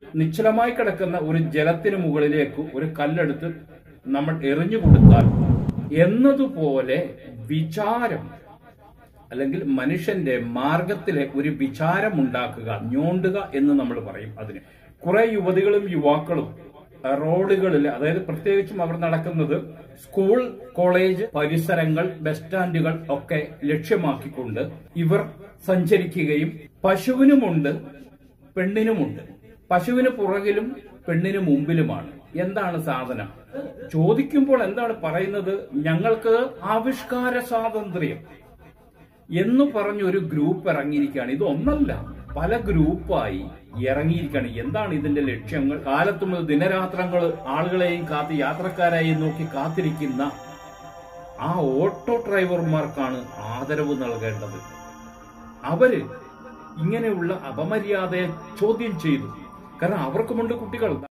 നിശ്ചലമായി കിടക്കുന്ന ഒരു ജലത്തിന് മുകളിലേക്ക് ഒരു കല്ലെടുത്ത് നമ്മൾ എറിഞ്ഞു കൊടുത്താൽ എന്നതുപോലെ വിചാരം അല്ലെങ്കിൽ മനുഷ്യന്റെ മാർഗത്തിലെ ഒരു വിചാരം ഉണ്ടാക്കുക ഞോണ്ടുക എന്ന് നമ്മൾ പറയും അതിന് കുറെ യുവതികളും യുവാക്കളും അഹ് റോഡുകളിൽ അതായത് പ്രത്യേകിച്ചും അവർ നടക്കുന്നത് സ്കൂൾ കോളേജ് പരിസരങ്ങൾ ബസ് സ്റ്റാൻഡുകൾ ഒക്കെ ലക്ഷ്യമാക്കിക്കൊണ്ട് ഇവർ സഞ്ചരിക്കുകയും പശുവിനുമുണ്ട് പെണ്ണിനുമുണ്ട് പശുവിന് പുറകിലും പെണ്ണിന് മുമ്പിലുമാണ് എന്താണ് സാധനം ചോദിക്കുമ്പോൾ എന്താണ് പറയുന്നത് ഞങ്ങൾക്ക് ആവിഷ്കാര സ്വാതന്ത്ര്യം എന്ന് പറഞ്ഞ ഒരു ഗ്രൂപ്പ് ഇറങ്ങിയിരിക്കുകയാണ് ഇത് ഒന്നല്ല പല ഗ്രൂപ്പായി ഇറങ്ങിയിരിക്കുകയാണ് എന്താണ് ഇതിന്റെ ലക്ഷ്യങ്ങൾ കാലത്തു മുതൽ ദിനരാത്രങ്ങൾ ആളുകളെയും കാത്ത് യാത്രക്കാരായി നോക്കി കാത്തിരിക്കുന്ന ആ ഓട്ടോ ഡ്രൈവർമാർക്കാണ് ആദരവ് നൽകേണ്ടത് അവര് ഇങ്ങനെയുള്ള അപമര്യാദയെ ചോദ്യം ചെയ്തു കാരണം അവർക്കുമുണ്ട് കുട്ടികൾ